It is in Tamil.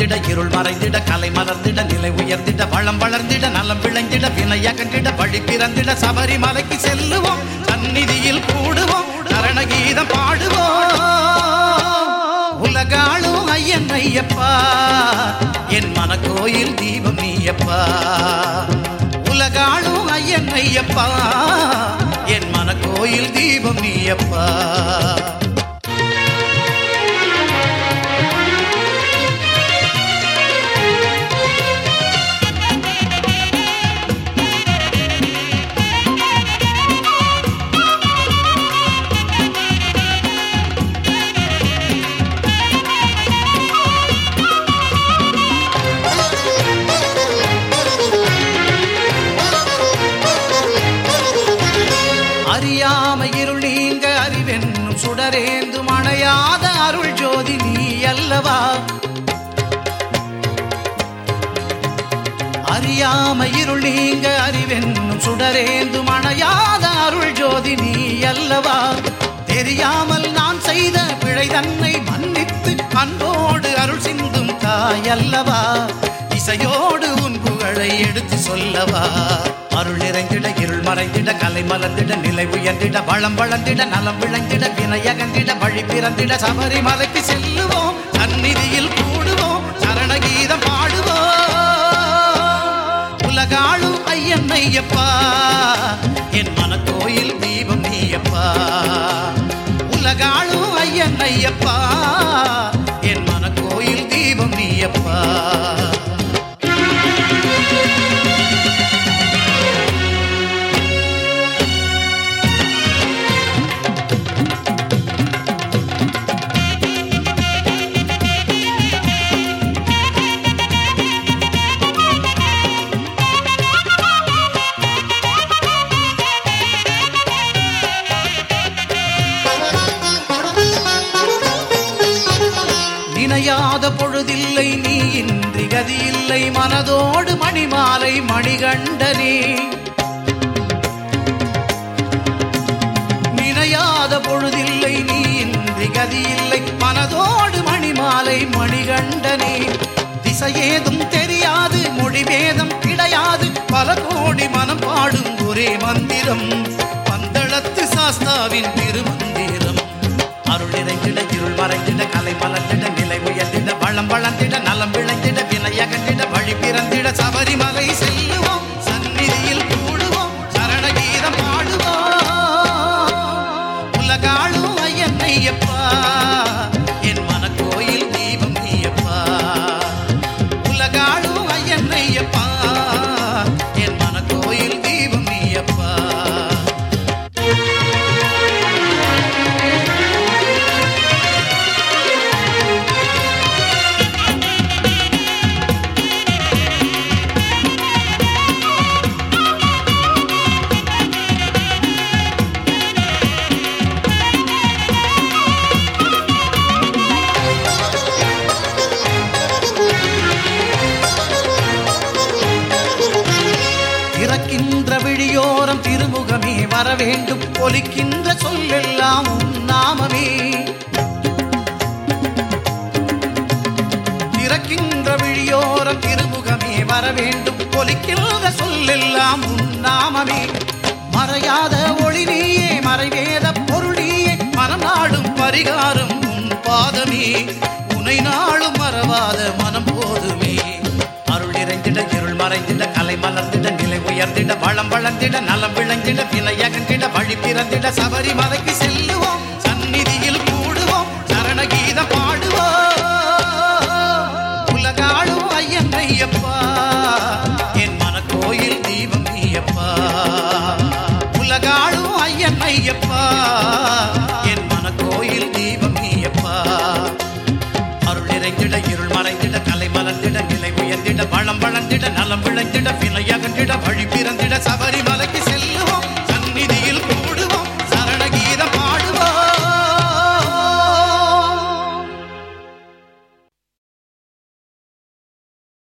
நிறைந்திட இருள் மறைந்திட கலை மலர்ந்திட நிலை உயர்ந்திட வளம் வளர்ந்திட நலம் விளைந்திட வினை அகன்றிட வழி பிறந்திட சபரிமலைக்கு செல்லுவோம் சந்நிதியில் கூடுவோம் சரண கீதம் பாடுவோம் உலகாளும் ஐயன் ஐயப்பா என் மனக்கோயில் தீபம் நீயப்பா உலகாளும் ஐயன் ஐயப்பா என் மனக்கோயில் தீபம் நீயப்பா அறியாம இருள் நீங்க அறிவென்னும் சுடரேந்தும் அணையாத அருள் ஜோதி நீ அல்லவா அறியாம இருள் நீங்க அறிவென்னும் சுடரேந்தும் அணையாத அருள் ஜோதி நீ அல்லவா தெரியாமல் நான் செய்த பிழை தன்னை மன்னித்து அன்போடு அருள் சிந்தும் தாய் அல்லவா இசையோடு உன் புகழை எடுத்து சொல்லவா அருள் நிறைந்திட இருள் மறைந்திட கலை மலர்ந்திட நிலை உயர்ந்திட வளம் வளர்ந்திட நலம் விளைந்திட வினை அகன்றிட வழி பிறந்திட சபரிமலைக்கு செல்லுவோம் சந்நிதியில் கூடுவோம் சரணகீதம் பாடுவோம் உலகாளும் ஐயன் ஐயப்பா என் மனக்கோயில் தீபம் நீயப்பா உலகாளும் ஐயன் ஐயப்பா என் மனக்கோயில் தீபம் நீயப்பா நினையாத பொழுதில்லை நீ இன்றி கதியில்லை மனதோடு மணிமாலை மணிகண்டனே நினையாத பொழுதில்லை நீ இன்றி கதியில்லை மனதோடு மணிமாலை மணிகண்டனே திசையேதும் தெரியாது மொழிபேதம் கிடையாது பல கோடி மனம் பாடும் ஒரே மந்திரம் பந்தளத்து சாஸ்தாவின் திருமந்திரம் அருள் நிறைந்திட இருள் மறைந்திட கலை மலர்ந்திட நிலை உயர்ந்திட வளம் வளர்ந்திட நலம் விளைந்திட வினை அகன்றிட வழி பிறந்திட சபரிமலை செல்லுவோம் சந்நிதியில் கூடுவோம் சரணகீதம் பாடுவோம் உலகாளும் ஐயன் ஐயப்பா என் மனக்கோயில் தீபம் நீயப்பா உலகாளும் ஐயன் ஐயப்பா என் மனக்கோயில் தீபம் நீயப்பா திறக்கின்ற விழியோரம் திருமுகமே வர வேண்டும் ஒலிக்கின்ற சொல்லெல்லாம் உன் நாமமே திறக்கின்ற விழியோரம் திருமுகமே வர வேண்டும் ஒலிக்கின்ற சொல்லெல்லாம் உன் நாமமே மறையாத ஒளி நீயே மறைவேத பொருள் நீயே மனம் நாடும் பரிகாரம் உன் பாதமே உனை நாளும் மறவாத மனம் போதுமே அருள் நிறைந்திட இருள் மறைந்திட கலை மலர்ந்திட நிலை உயர்ந்திட வளம் வளர்ந்திட நலம் விளைந்திட வினை அகன்றிட வழி பிறந்திட சபரிமலைக்கு செல்லுவோம் சந்நிதியில் கூடுவோம் சரணகீதம் பாடுவோம் உலகாளும் ஐயன் ஐயப்பா என் மனக்கோயில் தீபம் நீயப்பா உலகாளும் ஐயன் ஐயப்பா என் மனக்கோயில் தீபம் நீயப்பா அருள் நிறைந்திட இருள் மறைந்திட கலை மலர்ந்திட நிலை உயர்ந்திட வளம் வளர்ந்திட நலம் விளைந்திட வினை